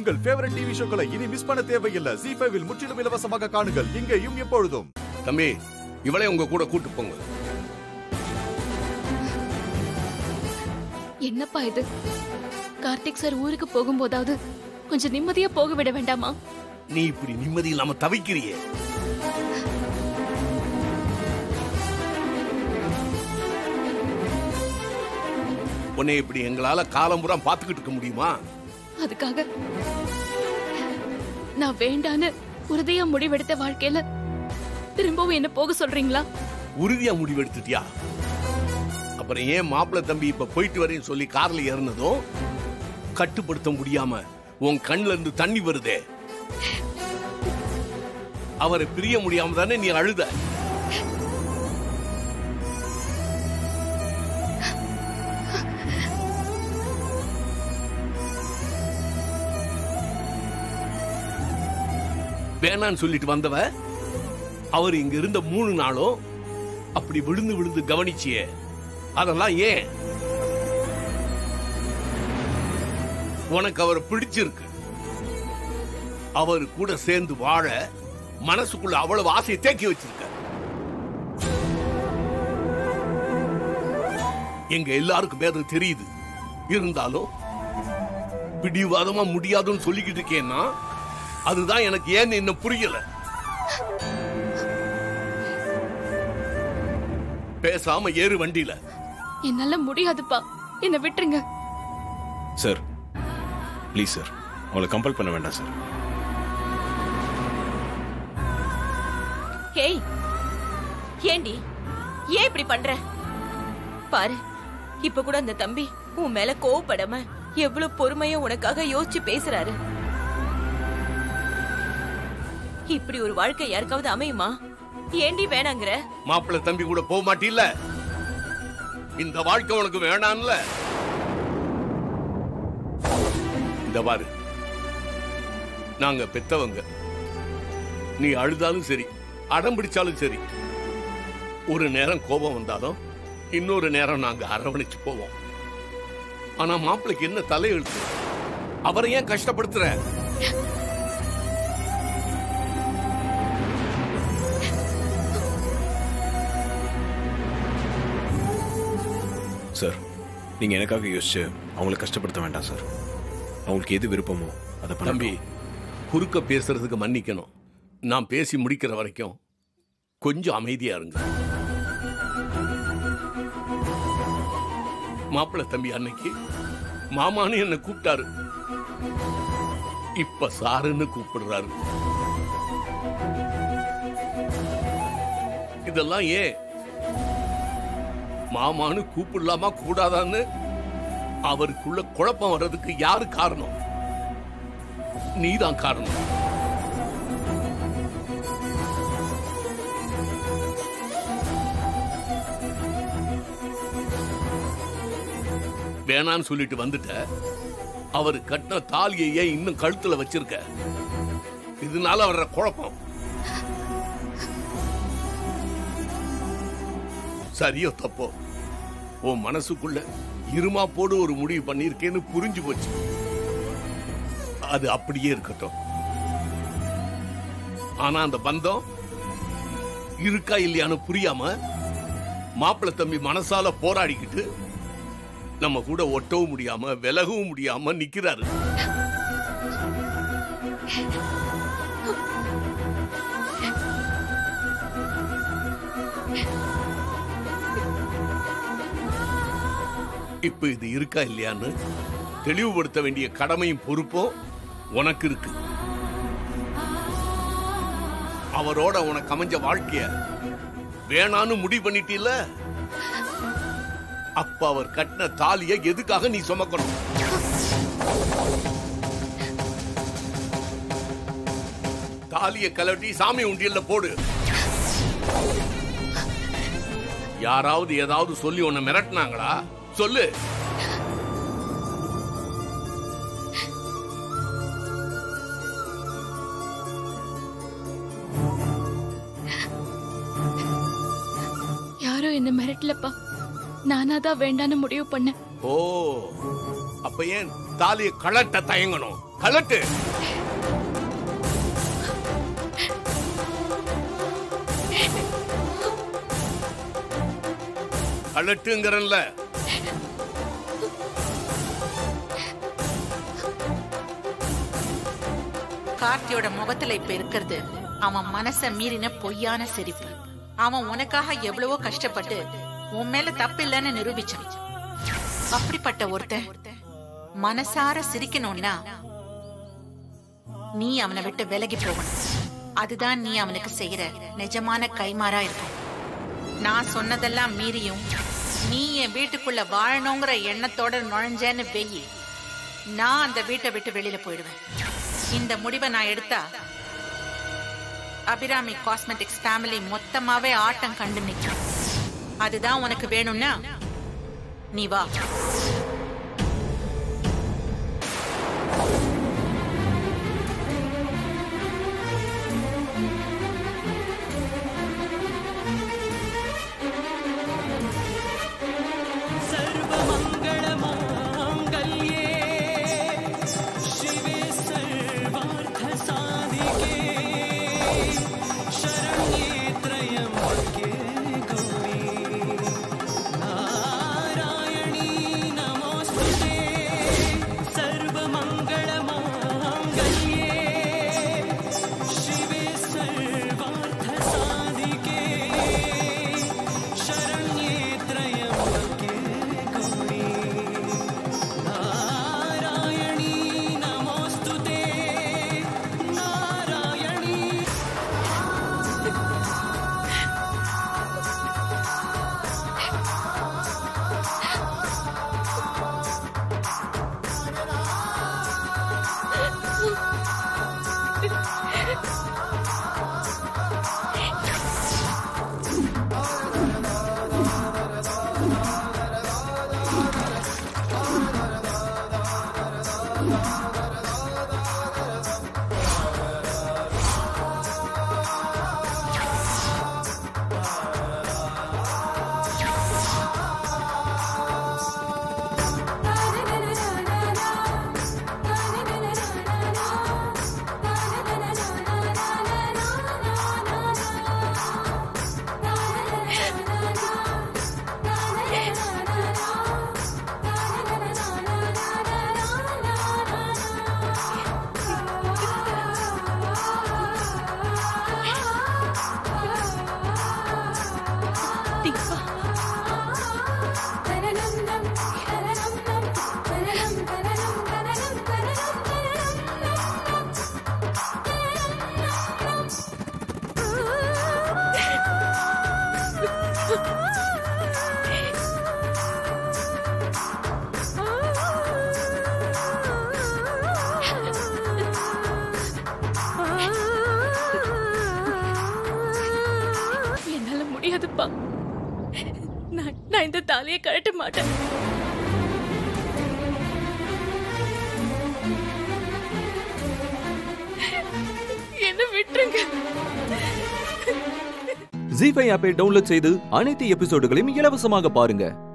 உங்கள் favourite TV ஷோக்களை இனி miss பண்ண தேவையில்லை ஜி ஃபைவில் முற்றிலும் இலவசமாக காணுங்கள் இங்கேயும் எப்பொழுதும் தம்பி இவளே உங்க கூட கூட்டு போங்க என்னப்பா இது கார்த்திக் சார் ஊருக்கு போகும்போதாவது கொஞ்சம் நிம்மதியா போக விட வேண்டாமா நீ இப்படி நிம்மதி இல்லாம தவிக்கிறியே உன்னை இப்படி எங்களால காலம்புறா பாத்துக்கிட்டு இருக்க முடியுமா அதுக்காக நான் வேண்டான்னு உறுதியா முடிவெடுத்த வாழ்க்கையில திரும்பவும் என்ன போக சொல்றீங்களா உறுதியா முடிவெடுத்துட்டியா அப்புறம் ஏன் மாப்பிள்ளை தம்பி இப்ப போயிட்டு வரேன்னு சொல்லி கார்ல ஏறினதும் கட்டுப்படுத்த முடியாம உன் கண்ணுல இருந்து தண்ணி வருதே அவரை பிரிய முடியாம தானே நீ அழுத வேணான்னு சொல்லிட்டு வந்தவ அவர் இங்க இருந்த மூணு நாளும் அப்படி விழுந்து விழுந்து கவனிச்சியே அதெல்லாம் ஏன் உனக்கு அவர் பிடிச்சிருக்கு அவர் கூட சேர்ந்து வாழ மனசுக்குள்ள அவ்வளவு ஆசையை தேக்கி வச்சிருக்க எங்க எல்லாருக்கும் பேரும் தெரியுது இருந்தாலும் பிடிவாதமா முடியாதுன்னு சொல்லிக்கிட்டு இருக்கேன்னா அதுதான் எனக்கு ஏன்னு இன்னும் புரியல பேசாம ஏறு வண்டியில என்னால முடியாதுப்பா என்ன விட்டுருங்க சார் ப்ளீஸ் சார் அவளை கம்பல் பண்ண வேண்டாம் சார் ஹேய் ஏண்டி ஏன் இப்படி பண்ற பாரு இப்ப கூட அந்த தம்பி உன் மேல கோவப்படாம எவ்வளவு பொறுமையா உனக்காக யோசிச்சு பேசுறாரு இப்படி ஒரு வாழ்க்கை யாருக்காவது அமையுமா ஏண்டி வேணாங்கிற மாப்பிள்ளை தம்பி கூட போக மாட்டில்ல இந்த வாழ்க்கை உனக்கு வேணாம்ல இந்த பாரு நாங்க பெத்தவங்க நீ அழுதாலும் சரி அடம் பிடிச்சாலும் சரி ஒரு நேரம் கோபம் வந்தாலும் இன்னொரு நேரம் நாங்க அரவணைச்சு போவோம் ஆனா மாப்பிள்ளைக்கு என்ன தலையெழுத்து அவரை ஏன் கஷ்டப்படுத்துற சார் நீங்க எனக்காக யோசிச்சு அவங்கள கஷ்டப்படுத்த வேண்டாம் சார் அவங்களுக்கு எது விருப்பமோ அதை தம்பி பண்ணி குறுக்க பேசுறதுக்கு மன்னிக்கணும் நான் பேசி முடிக்கிற வரைக்கும் கொஞ்சம் அமைதியா இருங்க மாப்பிள்ளை தம்பி அன்னைக்கு மாமான்னு என்ன கூப்பிட்டாரு இப்ப சாருன்னு கூப்பிடுறாரு இதெல்லாம் ஏன் மாமான்னு கூப்பிடலாமா கூடாதான்னு அவருக்குள்ள குழப்பம் வர்றதுக்கு யாரு காரணம் நீதான் காரணம் வேணான்னு சொல்லிட்டு வந்துட்ட அவர் கட்டின தாலியை ஏன் இன்னும் கழுத்துல வச்சிருக்க இதனால வர்ற குழப்பம் சரியோ தப்போ உன் மனசுக்குள்ள இருமா போடு ஒரு முடிவு பண்ணிருக்கேன்னு புரிஞ்சு போச்சு அது அப்படியே இருக்கட்டும் ஆனா அந்த பந்தம் இருக்கா இல்லையான்னு புரியாம மாப்பிள்ளை தம்பி மனசால போராடிக்கிட்டு நம்ம கூட ஒட்டவும் முடியாம விலகவும் முடியாம நிக்கிறாரு இப்ப இது இருக்கா இல்லையான்னு தெளிவுபடுத்த வேண்டிய கடமையும் பொறுப்பும் உனக்கு இருக்கு அவரோட உனக்கு அமைஞ்ச வாழ்க்கைய வேணான்னு முடிவு பண்ணிட்டீல்ல அப்ப அவர் கட்டின தாலிய எதுக்காக நீ சுமக்கணும் தாலிய கலட்டி சாமி உண்டியல்ல போடு யாராவது ஏதாவது சொல்லி உன்னை மிரட்டினாங்களா சொல்லு யாரும் என்ன மிரட்டலப்பா நானா தான் வேண்டான்னு முடிவு பண்ணேன் ஓ அப்ப ஏன் தாலியை கலட்ட தயங்கணும் கலட்டு கலட்டுங்கிறன்ல கார்த்தியோட முகத்துல இப்ப இருக்கிறது அவன் மனச மீறின பொய்யான சிரிப்பு அவன் உனக்காக எவ்வளவோ கஷ்டப்பட்டு உன் மேல தப்பு இல்லைன்னு நிரூபிச்சான் அப்படிப்பட்ட ஒருத்தன் மனசார சிரிக்கணும்னா நீ அவனை விட்டு விலகி போகணும் அதுதான் நீ அவனுக்கு செய்யற நிஜமான கைமாறா இருக்கும் நான் சொன்னதெல்லாம் மீறியும் நீ என் வீட்டுக்குள்ள வாழணுங்கிற எண்ணத்தோட நுழைஞ்சேன்னு வெயி நான் அந்த வீட்டை விட்டு வெளியில போயிடுவேன் இந்த முடிவை நான் எடுத்தா அபிராமி காஸ்மெட்டிக்ஸ் ஃபேமிலி மொத்தமாவே ஆட்டம் கண்டு நிற்கும் அதுதான் உனக்கு வேணும்னா நீ வா सर्वमङ्गलमाङ्गल्ये शिवे सर्वार्थसाधिके शरण्ये त्र्यम्बके गौरी नारायणी नमोऽस्तु ते सर्वमङ्गलमाङ्गल्ये शिवे सर्वार्थसाधिके शरण्ये त्र्यम्बके गौरी नारायणी नमोऽस्तु ते नारायणी என்னால முடியாதுப்பா நான் நான் இந்த தாலியை கழட்ட மாட்டேன் என்ன விட்டுருங்க ஜி ஃபைவ் ஆப்பை டவுன்லோட் செய்து அனைத்து எபிசோடுகளையும் இலவசமாக பாருங்க